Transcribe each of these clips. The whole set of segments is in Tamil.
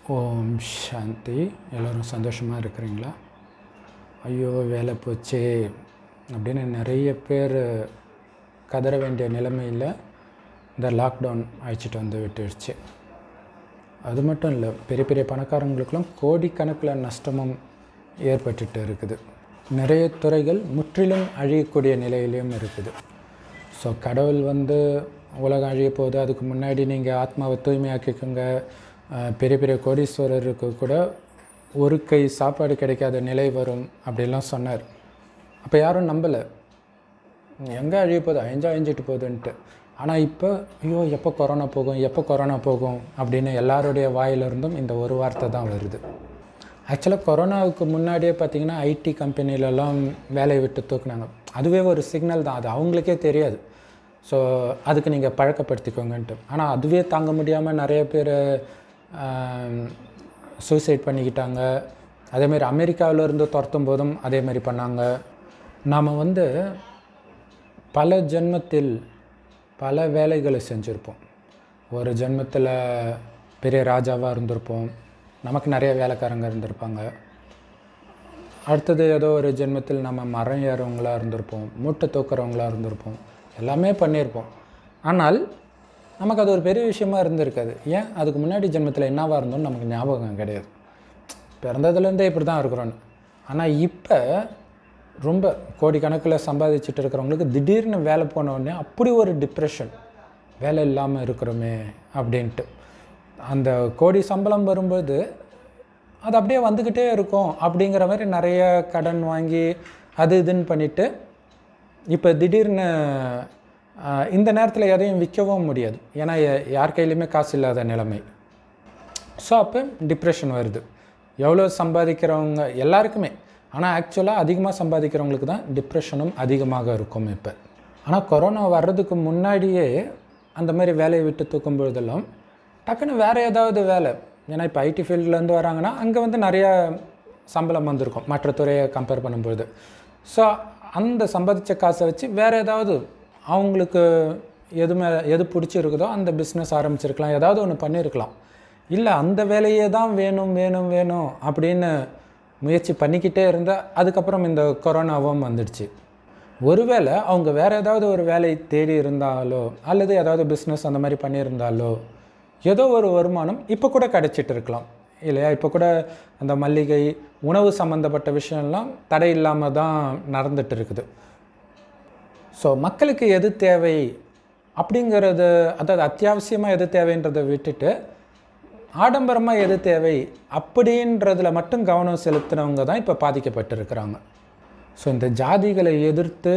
ஓம் சாந்தி எல்லோரும் சந்தோஷமாக இருக்கிறீங்களா ஐயோ வேலை போச்சே அப்படின்னு நிறைய பேர் கதற வேண்டிய நிலைமையில் இந்த லாக்டவுன் அழைச்சிட்டு வந்து விட்டுடுச்சு அது மட்டும் இல்லை பெரிய பெரிய பணக்காரங்களுக்கெல்லாம் கோடிக்கணக்கில் நஷ்டமும் ஏற்பட்டுட்டு இருக்குது நிறைய துறைகள் முற்றிலும் அழியக்கூடிய நிலையிலையும் இருக்குது ஸோ கடவுள் வந்து உலகம் அழிய போகுது அதுக்கு முன்னாடி நீங்கள் ஆத்மாவை தூய்மையாக்கிக்கோங்க அஹ் பெரிய பெரிய கோடீஸ்வரருக்கு கூட ஒரு கை சாப்பாடு கிடைக்காத நிலை வரும் அப்படிலாம் சொன்னார் அப்போ யாரும் நம்பலை எங்கே அழிய போகுது அழிஞ்சா அழிஞ்சிட்டு போகுதுன்ட்டு ஆனால் இப்போ ஐயோ எப்போ கொரோனா போகும் எப்போ கொரோனா போகும் அப்படின்னு எல்லாருடைய வாயிலிருந்தும் இந்த ஒரு வார்த்தை தான் வருது ஆக்சுவலாக கொரோனாவுக்கு முன்னாடியே பார்த்தீங்கன்னா ஐடி கம்பெனிலலாம் வேலையை விட்டு தூக்குனாங்க அதுவே ஒரு சிக்னல் தான் அது அவங்களுக்கே தெரியாது ஸோ அதுக்கு நீங்கள் பழக்கப்படுத்திக்கோங்கன்ட்டு ஆனால் அதுவே தாங்க முடியாமல் நிறைய பேர் சூசைட் பண்ணிக்கிட்டாங்க அதேமாரி அமெரிக்காவில் இருந்து துரத்தும் போதும் அதே மாதிரி பண்ணாங்க நாம் வந்து பல ஜென்மத்தில் பல வேலைகளை செஞ்சுருப்போம் ஒரு ஜென்மத்தில் பெரிய ராஜாவாக இருந்திருப்போம் நமக்கு நிறைய வேலைக்காரங்க இருந்திருப்பாங்க அடுத்தது ஏதோ ஒரு ஜென்மத்தில் நம்ம மரம் ஏறவங்களாக இருந்திருப்போம் மூட்டை தூக்குறவங்களா இருந்திருப்போம் எல்லாமே பண்ணியிருப்போம் ஆனால் நமக்கு அது ஒரு பெரிய விஷயமா இருந்திருக்காது ஏன் அதுக்கு முன்னாடி ஜென்மத்தில் என்னவாக இருந்தோம்னு நமக்கு ஞாபகம் கிடையாது பிறந்ததுலேருந்தே இப்படி தான் இருக்கிறோன்னு ஆனால் இப்போ ரொம்ப கோடிக்கணக்கில் சம்பாதிச்சுட்டு இருக்கிறவங்களுக்கு திடீர்னு வேலை போன உடனே அப்படி ஒரு டிப்ரெஷன் வேலை இல்லாமல் இருக்கிறோமே அப்படின்ட்டு அந்த கோடி சம்பளம் வரும்போது அது அப்படியே வந்துக்கிட்டே இருக்கும் அப்படிங்கிற மாதிரி நிறைய கடன் வாங்கி அது இதுன்னு பண்ணிவிட்டு இப்போ திடீர்னு ஆஹ், இந்த நேரத்தில் எதையும் விற்கவும் முடியாது ஏன்னா யா- யார் கையிலையுமே காசு இல்லாத நிலைமை ஸோ அப்போ டிப்ரெஷன் வருது எவ்வளோ சம்பாதிக்கிறவங்க எல்லாருக்குமே ஆனால் ஆக்சுவலாக அதிகமாக சம்பாதிக்கிறவங்களுக்கு தான் டிப்ரெஷனும் அதிகமாக இருக்கும் இப்போ ஆனால் கொரோனா வர்றதுக்கு முன்னாடியே அந்த மாதிரி வேலையை விட்டு தூக்கும் பொழுதெல்லாம் டக்குன்னு வேறு ஏதாவது வேலை ஏன்னா இப்போ ஐடி ஃபீல்ட்லேருந்து வராங்கன்னா அங்கே வந்து நிறைய சம்பளம் வந்திருக்கும் மற்ற துறையை கம்பேர் பண்ணும்பொழுது ஸோ அந்த சம்பாதிச்ச காசை வச்சு வேறு ஏதாவது அவங்களுக்கு எது மே எது பிடிச்சிருக்குதோ அந்த பிஸ்னஸ் ஆரம்பிச்சிருக்கலாம் ஏதாவது ஒன்று பண்ணியிருக்கலாம் இல்லை அந்த வேலையே தான் வேணும் வேணும் வேணும் அப்படின்னு முயற்சி பண்ணிக்கிட்டே இருந்தால் அதுக்கப்புறம் இந்த கொரோனாவும் வந்துடுச்சு ஒருவேளை அவங்க வேறு ஏதாவது ஒரு வேலை தேடி இருந்தாலோ அல்லது ஏதாவது பிஸ்னஸ் அந்த மாதிரி பண்ணியிருந்தாலோ ஏதோ ஒரு வருமானம் இப்போ கூட கிடைச்சிட்டு இருக்கலாம் இல்லையா இப்போ கூட அந்த மல்லிகை உணவு சம்மந்தப்பட்ட விஷயம்லாம் தடை இல்லாமல் தான் நடந்துட்டு இருக்குது ஸோ மக்களுக்கு எது தேவை அப்படிங்கிறது அதாவது அத்தியாவசியமாக எது தேவைன்றதை விட்டுட்டு ஆடம்பரமாக எது தேவை அப்படின்றதுல மட்டும் கவனம் செலுத்தினவங்க தான் இப்போ பாதிக்கப்பட்டிருக்கிறாங்க ஸோ இந்த ஜாதிகளை எதிர்த்து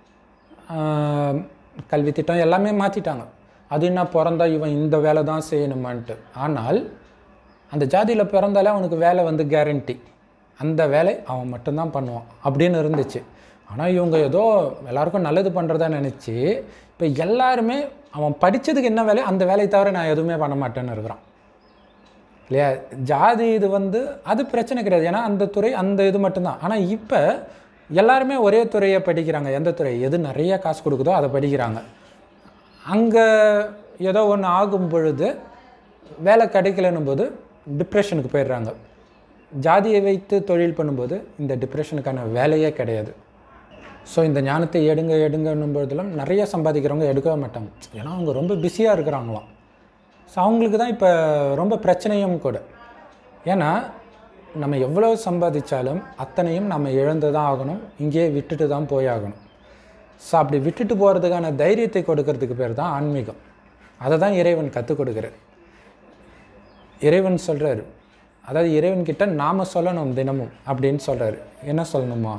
ஆஹ், கல்வி திட்டம் எல்லாமே மாற்றிட்டாங்க அது என்ன பிறந்தா இவன் இந்த வேலை தான் செய்யணுமான்ட்டு ஆனால் அந்த ஜாதியில் பிறந்தாலே அவனுக்கு வேலை வந்து கேரண்டி அந்த வேலை அவன் மட்டும்தான் பண்ணுவான் அப்படின்னு இருந்துச்சு ஆனால் இவங்க ஏதோ எல்லாருக்கும் நல்லது பண்ணுறதா நினச்சி இப்போ எல்லாருமே அவன் படித்ததுக்கு என்ன வேலை அந்த வேலையை தவிர நான் எதுவுமே பண்ண மாட்டேன்னு இருக்கிறான் இல்லையா ஜாதி இது வந்து அது பிரச்சனை கிடையாது ஏன்னா அந்த துறை அந்த இது மட்டும்தான் ஆனால் இப்போ எல்லாருமே ஒரே துறையை படிக்கிறாங்க எந்த துறை எது நிறைய காசு கொடுக்குதோ அதை படிக்கிறாங்க அங்கே ஏதோ ஒன்று ஆகும் பொழுது வேலை கிடைக்கலன்னும் போது டிப்ரெஷனுக்கு போயிடுறாங்க ஜாதியை வைத்து தொழில் பண்ணும்போது இந்த டிப்ரெஷனுக்கான வேலையே கிடையாது ஸோ இந்த ஞானத்தை எடுங்க எடுங்கன்னும் பொழுதெல்லாம் நிறைய சம்பாதிக்கிறவங்க எடுக்கவே மாட்டாங்க ஏன்னா அவங்க ரொம்ப பிஸியாக இருக்கிறாங்களாம் ஸோ அவங்களுக்கு தான் இப்போ ரொம்ப பிரச்சனையும் கூட ஏன்னா நம்ம எவ்வளோ சம்பாதிச்சாலும் அத்தனையும் நம்ம இழந்து தான் ஆகணும் இங்கேயே விட்டுட்டு தான் போய் ஆகணும் ஸோ அப்படி விட்டுட்டு போகிறதுக்கான தைரியத்தை கொடுக்கறதுக்கு பேர் தான் ஆன்மீகம் அதை தான் இறைவன் கற்றுக் கொடுக்குறார் இறைவன் சொல்கிறாரு அதாவது இறைவன்கிட்ட நாம் சொல்லணும் தினமும் அப்படின்னு சொல்கிறாரு என்ன சொல்லணுமா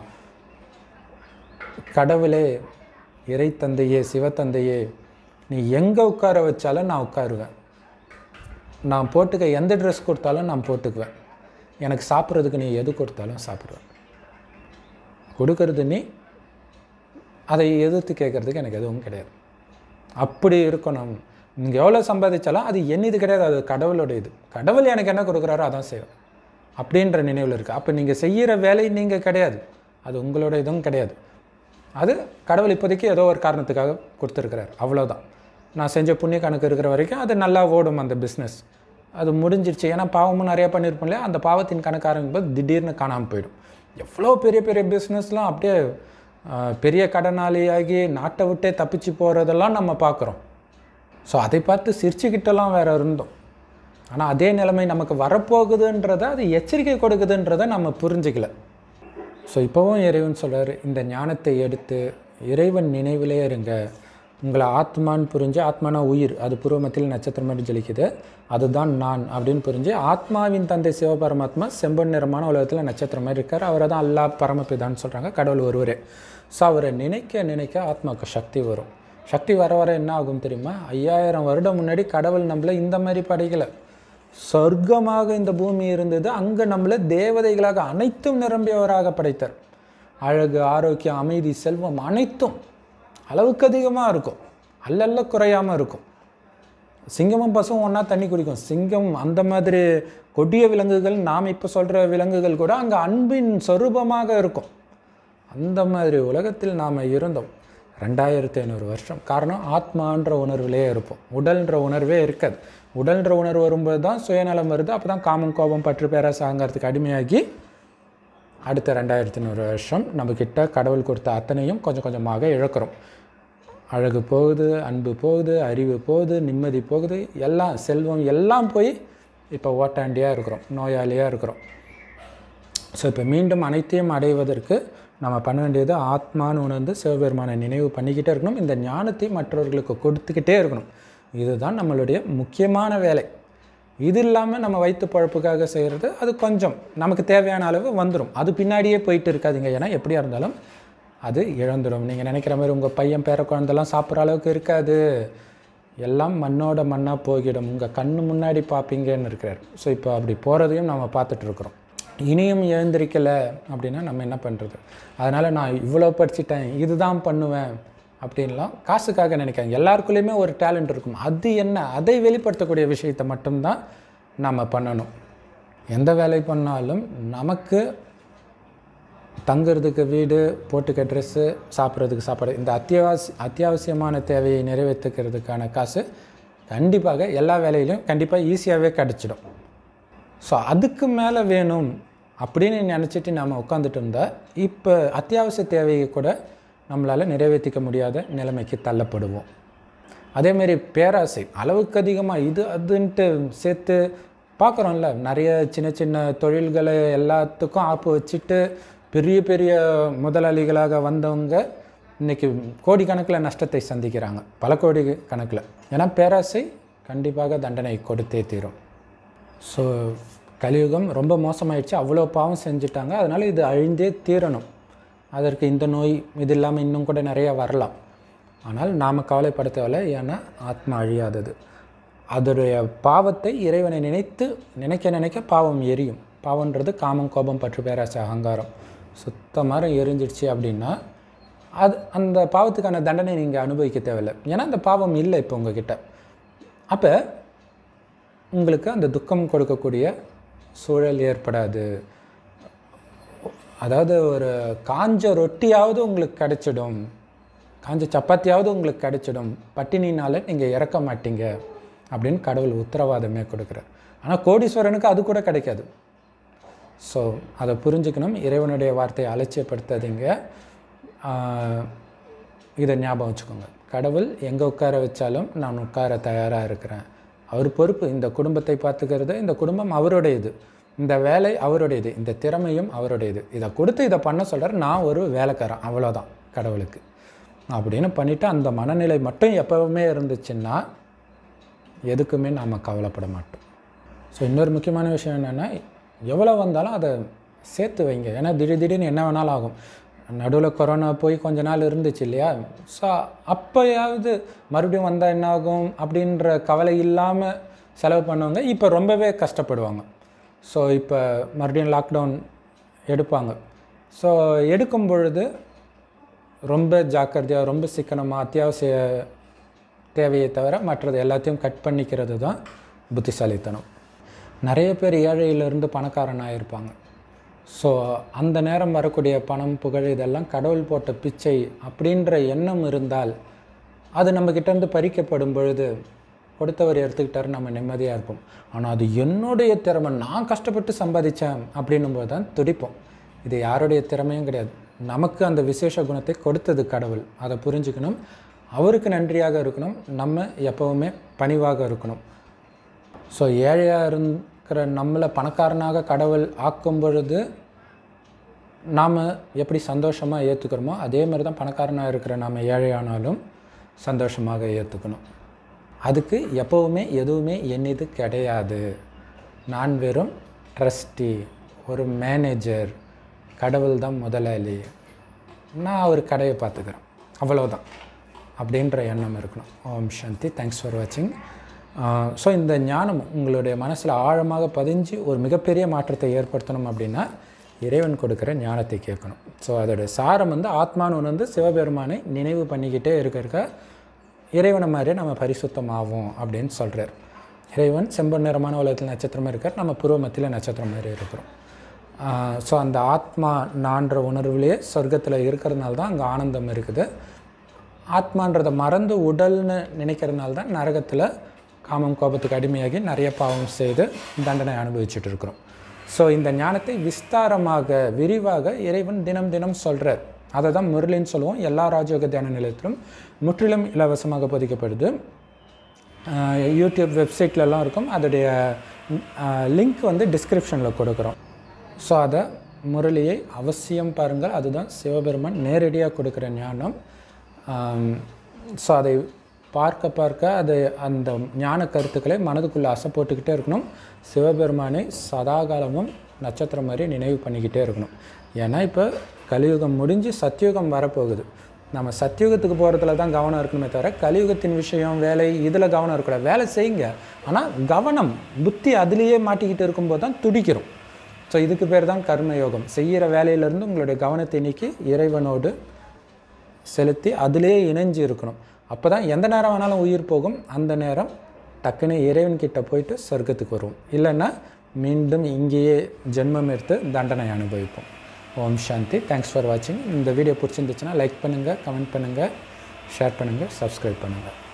கடவுளே இறை தந்தையே சிவத்தந்தையே நீ எங்கே உட்கார வச்சாலும் நான் உட்காருவேன் நான் போட்டுக்க எந்த ட்ரெஸ் கொடுத்தாலும் நான் போட்டுக்குவேன் எனக்கு சாப்பிட்றதுக்கு நீ எது கொடுத்தாலும் சாப்பிடுவேன் கொடுக்கறது நீ அதை எதிர்த்து கேட்குறதுக்கு எனக்கு எதுவும் கிடையாது அப்படி இருக்கணும் நீங்கள் எவ்வளோ சம்பாதிச்சாலும் அது என்னது கிடையாது அது கடவுளோட இது கடவுள் எனக்கு என்ன கொடுக்குறாரோ அதான் செய்வேன் அப்படின்ற நினைவில் இருக்குது அப்போ நீங்கள் செய்கிற வேலை நீங்கள் கிடையாது அது உங்களோட இதுவும் கிடையாது அது கடவுள் இப்போதைக்கு ஏதோ ஒரு காரணத்துக்காக கொடுத்துருக்கிறார் அவ்வளோதான் நான் செஞ்ச புண்ணிய கணக்கு இருக்கிற வரைக்கும் அது நல்லா ஓடும் அந்த பிஸ்னஸ் அது முடிஞ்சிருச்சு ஏன்னா பாவமும் நிறையா பண்ணியிருப்போம் இல்லையா அந்த பாவத்தின் கணக்கு ஆரம்பிக்கும்போது திடீர்னு காணாமல் போயிடும் எவ்வளோ பெரிய பெரிய பிஸ்னஸ்லாம் அப்படியே ஆஹ், பெரிய கடனாளியாகி நாட்டை விட்டே தப்பிச்சு போகிறதெல்லாம் நம்ம பார்க்குறோம் ஸோ அதை பார்த்து சிரிச்சுக்கிட்டெல்லாம் வேற இருந்தோம் ஆனால் அதே நிலைமை நமக்கு வரப்போகுதுன்றதை அது எச்சரிக்கை கொடுக்குதுன்றதை நம்ம புரிஞ்சுக்கல ஸோ இப்போவும் இறைவன் சொல்றாரு இந்த ஞானத்தை எடுத்து இறைவன் நினைவிலே இருங்க உங்களை ஆத்மான்னு புரிஞ்சு ஆத்மானா உயிர் அது பூர்வமத்தில் நட்சத்திரம் மாதிரி ஜொலிக்குது அதுதான் நான் அப்படின்னு புரிஞ்சு ஆத்மாவின் தந்தை சிவபரமாத்மா செம்பன் நிறமான உலகத்தில் நட்சத்திரம் மாதிரி இருக்கார் அவரை தான் அல்லா பரமபிதான்னு சொல்கிறாங்க கடவுள் ஒருவரே ஸோ அவரை நினைக்க நினைக்க ஆத்மாவுக்கு சக்தி வரும் சக்தி வர வர என்ன ஆகும் தெரியுமா ஐயாயிரம் வருடம் முன்னாடி கடவுள் நம்மள இந்த மாதிரி படைக்கலை சொர்க்கமாக இந்த பூமி இருந்தது அங்கே நம்மளை தேவதைகளாக அனைத்தும் நிரம்பியவராக படைத்தார் அழகு ஆரோக்கியம் அமைதி செல்வம் அனைத்தும் அளவுக்கு அதிகமாக இருக்கும் அல்லல்ல குறையாமல் இருக்கும் சிங்கமும் பசுவும் ஒன்றா தண்ணி குடிக்கும் சிங்கம் அந்த மாதிரி கொடிய விலங்குகள் நாம் இப்போ சொல்கிற விலங்குகள் கூட அங்கே அன்பின் சொரூபமாக இருக்கும் அந்த மாதிரி உலகத்தில் நாம் இருந்தோம் ரெண்டாயிரத்தி ஐநூறு வருஷம் காரணம் ஆத்மான்ற உணர்விலே இருப்போம் உடல்ன்ற உணர்வே இருக்காது உடல்ன்ற உணர்வு வரும்போது தான் சுயநலம் வருது அப்போ தான் காமம் கோபம் பற்று பேராசை அகங்காரத்துக்கு அடிமையாகி அடுத்த ரெண்டாயிரத்தி ஐநூறு வருஷம் நம்மக்கிட்ட கடவுள் கொடுத்த அத்தனையும் கொஞ்சம் கொஞ்சமாக இழக்கிறோம் அழகு போகுது அன்பு போகுது அறிவு போகுது நிம்மதி போகுது எல்லாம் செல்வம் எல்லாம் போய் இப்போ ஓட்டாண்டியாக இருக்கிறோம் நோயாளியாக இருக்கிறோம் ஸோ இப்போ மீண்டும் அனைத்தையும் அடைவதற்கு நம்ம பண்ண வேண்டியது ஆத்மான்னு உணர்ந்து சிவபெருமானை நினைவு பண்ணிக்கிட்டே இருக்கணும் இந்த ஞானத்தை மற்றவர்களுக்கு கொடுத்துக்கிட்டே இருக்கணும் இதுதான் நம்மளுடைய முக்கியமான வேலை இது இல்லாமல் நம்ம வயிற்று பழப்புக்காக செய்கிறது அது கொஞ்சம் நமக்கு தேவையான அளவு வந்துடும் அது பின்னாடியே போயிட்டு இருக்காதுங்க ஏன்னா எப்படியா இருந்தாலும் அது இழந்துடும் நீங்கள் நினைக்கிற மாதிரி உங்கள் பையன் பேர குழந்தெல்லாம் சாப்பிட்ற அளவுக்கு இருக்காது எல்லாம் மண்ணோட மண்ணாக போகிடும் உங்கள் கண்ணு முன்னாடி பார்ப்பீங்கன்னு இருக்கிறார் ஸோ இப்போ அப்படி போகிறதையும் நம்ம பார்த்துட்ருக்குறோம் இனியும் எழுந்திருக்கலை அப்படின்னா நம்ம என்ன பண்ணுறது அதனால் நான் இவ்வளோ படிச்சிட்டேன் இதுதான் பண்ணுவேன் அப்படின்லாம் காசுக்காக நினைக்காங்க எல்லாருக்குள்ளேயுமே ஒரு டேலண்ட் இருக்கும் அது என்ன அதை வெளிப்படுத்தக்கூடிய விஷயத்தை மட்டும்தான் நம்ம பண்ணணும் எந்த வேலை பண்ணாலும் நமக்கு தங்குறதுக்கு வீடு போட்டுக்க ட்ரெஸ்ஸு சாப்பிட்றதுக்கு சாப்பாடு இந்த அத்தியாவசிய அத்தியாவசியமான தேவையை நிறைவேற்றுக்கிறதுக்கான காசு கண்டிப்பாக எல்லா வேலையிலையும் கண்டிப்பாக ஈஸியாகவே கிடச்சிடும் ஸோ அதுக்கு மேலே வேணும் அப்படின்னு நினச்சிட்டு நம்ம உட்காந்துட்டு இருந்தால் இப்போ அத்தியாவசிய தேவையை கூட நம்மளால் நிறைவேற்றிக்க முடியாத நிலைமைக்கு தள்ளப்படுவோம் அதேமாரி பேராசை அளவுக்கு அதிகமாக இது அதுன்ட்டு சேர்த்து பார்க்குறோம்ல நிறைய சின்ன சின்ன தொழில்களை எல்லாத்துக்கும் ஆப்பு வச்சுட்டு பெரிய பெரிய முதலாளிகளாக வந்தவங்க இன்றைக்கி கோடிக்கணக்கில் நஷ்டத்தை சந்திக்கிறாங்க பல கோடி கணக்கில் ஏன்னா பேராசை கண்டிப்பாக தண்டனை கொடுத்தே தீரும் ஸோ கலியுகம் ரொம்ப மோசமாயிடுச்சு அவ்வளோ பாவம் செஞ்சுட்டாங்க அதனால் இது அழிந்தே தீரணும் அதற்கு இந்த நோய் இது இல்லாமல் இன்னும் கூட நிறைய வரலாம் ஆனால் நாம் கவலைப்பட தேவையில்ல ஏன்னா ஆத்மா அழியாதது அதோடைய பாவத்தை இறைவனை நினைத்து நினைக்க நினைக்க பாவம் எரியும் பாவன்றது காமம் கோபம் பற்று பேராசை அகங்காரம் சுத்தமாக எரிஞ்சிடுச்சு அப்படின்னா அது அந்த பாவத்துக்கான தண்டனை நீங்கள் அனுபவிக்க தேவையில்லை ஏன்னா அந்த பாவம் இல்லை இப்போ உங்ககிட்ட அப்போ உங்களுக்கு அந்த துக்கம் கொடுக்கக்கூடிய சூழல் ஏற்படாது அதாவது ஒரு காஞ்ச ரொட்டியாவது உங்களுக்கு கிடைச்சிடும் காஞ்ச சப்பாத்தியாவது உங்களுக்கு கிடைச்சிடும் பட்டினினால நீங்கள் இறக்க மாட்டீங்க அப்படின்னு கடவுள் உத்தரவாதமே கொடுக்குறார் ஆனால் கோடீஸ்வரனுக்கு அது கூட கிடைக்காது ஸோ அதை புரிஞ்சுக்கணும் இறைவனுடைய வார்த்தையை அலட்சியப்படுத்தாதீங்க ஆஹ், இதை ஞாபகம் வச்சுக்கோங்க கடவுள் எங்கே உட்கார வச்சாலும் நான் உட்கார தயாராக இருக்கிறேன் அவர் பொறுப்பு இந்த குடும்பத்தை பார்த்துக்கிறது இந்த குடும்பம் அவருடையது இந்த வேலை அவருடையது இந்த திறமையும் அவருடையது இதை கொடுத்து இதை பண்ண சொல்கிறார் நான் ஒரு வேலைக்காரன் அவ்வளோதான் கடவுளுக்கு அப்படின்னு பண்ணிவிட்டு அந்த மனநிலை மட்டும் எப்போவுமே இருந்துச்சுன்னா எதுக்குமே நாம் கவலைப்பட மாட்டோம் ஸோ இன்னொரு முக்கியமான விஷயம் என்னென்னா எவ்வளோ வந்தாலும் அதை சேர்த்து வைங்க ஏன்னா திடீர் திடீர்னு என்ன வேணாலும் ஆகும் நடுவில் கொரோனா போய் கொஞ்ச நாள் இருந்துச்சு இல்லையா ஸோ அப்போயாவது மறுபடியும் வந்தால் என்ன ஆகும் அப்படின்ற கவலை இல்லாமல் செலவு பண்ணவங்க இப்போ ரொம்பவே கஷ்டப்படுவாங்க ஸோ இப்போ மறுபடியும் லாக்டவுன் எடுப்பாங்க ஸோ எடுக்கும் பொழுது ரொம்ப ஜாக்கிரதையாக ரொம்ப சிக்கனமாக அத்தியாவசிய தேவையை தவிர மற்றது எல்லாத்தையும் கட் பண்ணிக்கிறது தான் புத்திசாலித்தனம் நிறைய பேர் ஏழையிலிருந்து பணக்காரனாக இருப்பாங்க ஸோ அந்த நேரம் வரக்கூடிய பணம் புகழ் இதெல்லாம் கடவுள் போட்ட பிச்சை அப்படின்ற எண்ணம் இருந்தால் அது நம்மக்கிட்டேருந்து பறிக்கப்படும் பொழுது கொடுத்தவர் எடுத்துக்கிட்டாரு நம்ம நிம்மதியாக இருப்போம் ஆனால் அது என்னுடைய திறமை நான் கஷ்டப்பட்டு சம்பாதிச்சேன் அப்படின்னும் போது தான் துடிப்போம் இது யாருடைய திறமையும் கிடையாது நமக்கு அந்த விசேஷ குணத்தை கொடுத்தது கடவுள் அதை புரிஞ்சுக்கணும் அவருக்கு நன்றியாக இருக்கணும் நம்ம எப்போவுமே பணிவாக இருக்கணும் ஸோ ஏழையாக இருக்கிற நம்மளை பணக்காரனாக கடவுள் ஆக்கும் பொழுது நாம் எப்படி சந்தோஷமாக ஏற்றுக்கிறோமோ அதே மாதிரி தான் பணக்காரனாக இருக்கிற நாம் ஏழையானாலும் சந்தோஷமாக ஏற்றுக்கணும் அதுக்கு எப்போவுமே எதுவுமே என்னது கிடையாது நான் வெறும் ட்ரஸ்டி ஒரு மேனேஜர் கடவுள் தான் முதலாளி நான் அவர் கடையை பார்த்துக்கிறேன் அவ்வளவுதான் அப்படின்ற எண்ணம் இருக்கணும் ஓம் சாந்தி தேங்க்ஸ் ஃபார் வாட்சிங் ஸோ இந்த ஞானம் உங்களுடைய மனசில் ஆழமாக பதிஞ்சு ஒரு மிகப்பெரிய மாற்றத்தை ஏற்படுத்தணும் அப்படின்னா இறைவன் கொடுக்குற ஞானத்தை கேட்கணும் ஸோ அதோடைய சாரம் வந்து ஆத்மான்னு உணர்ந்து சிவபெருமானை நினைவு பண்ணிக்கிட்டே இருக்க இருக்க இறைவனை மாதிரியே நம்ம பரிசுத்தமாகும் அப்படின்னு சொல்கிறார் இறைவன் செம்பன் நிறமான உலகத்தில் நட்சத்திரமாக இருக்கார் நம்ம பூர்வ மத்தியில் நட்சத்திரம் மாதிரி இருக்கிறோம் ஸோ அந்த ஆத்மா நான்ற உணர்வுலேயே சொர்க்கத்தில் இருக்கிறதுனால தான் அங்கே ஆனந்தம் இருக்குது ஆத்மான்றதை மறந்து உடல்னு நினைக்கிறதுனால தான் நரகத்தில் காமம் கோபத்துக்கு அடிமையாகி நிறைய பாவம் செய்து தண்டனை அனுபவிச்சுட்டு இருக்கிறோம் ஸோ இந்த ஞானத்தை விஸ்தாரமாக விரிவாக இறைவன் தினம் தினம் சொல்கிறார் அதை தான் முரளின்னு சொல்லுவோம் எல்லா ராஜயோக தியான நிலையத்திலும் முற்றிலும் இலவசமாக போதிக்கப்படுது ஆஹ் யூடியூப் வெப்சைட்லலாம் இருக்கும் அதோடைய லிங்க் வந்து டிஸ்கிரிப்ஷனில் கொடுக்குறோம் ஸோ அதை முரளியை அவசியம் பாருங்கள் அதுதான் சிவபெருமான் நேரடியாக கொடுக்குற ஞானம் ஸோ அதை பார்க்க பார்க்க அது அந்த ஞான கருத்துக்களை மனதுக்குள்ளே அசை போட்டுக்கிட்டே இருக்கணும் சிவபெருமானை சதாகாலமும் நட்சத்திரம் மாதிரி நினைவு பண்ணிக்கிட்டே இருக்கணும் ஏன்னா இப்போ கலியுகம் முடிஞ்சு சத்தியுகம் வரப்போகுது நம்ம சத்தியுகத்துக்கு போகிறதுல தான் கவனம் இருக்கணுமே தவிர கலியுகத்தின் விஷயம் வேலை இதில் கவனம் இருக்கக்கூடாது வேலை செய்யுங்க ஆனால் கவனம் புத்தி அதுலேயே மாட்டிக்கிட்டு இருக்கும்போது தான் துடிக்கிறோம் ஸோ இதுக்கு பேர் தான் கர்மயோகம் செய்கிற வேலையிலேருந்து உங்களுடைய கவனத்தை நீக்கி இறைவனோடு செலுத்தி அதிலே இணைஞ்சு இருக்கணும் அப்போ தான் எந்த நேரம் வேணாலும் உயிர் போகும் அந்த நேரம் டக்குன்னு இறைவன்கிட்ட போயிட்டு சொர்க்கத்துக்கு வருவோம் இல்லைன்னா மீண்டும் இங்கேயே ஜென்மம் எடுத்து தண்டனை அனுபவிப்போம் ஓம் சாந்தி தேங்க்ஸ் ஃபார் வாட்சிங் இந்த வீடியோ பிடிச்சிருந்துச்சுன்னா லைக் பண்ணுங்கள் கமெண்ட் பண்ணுங்கள் ஷேர் பண்ணுங்கள் சப்ஸ்கிரைப் பண்ணுங்கள்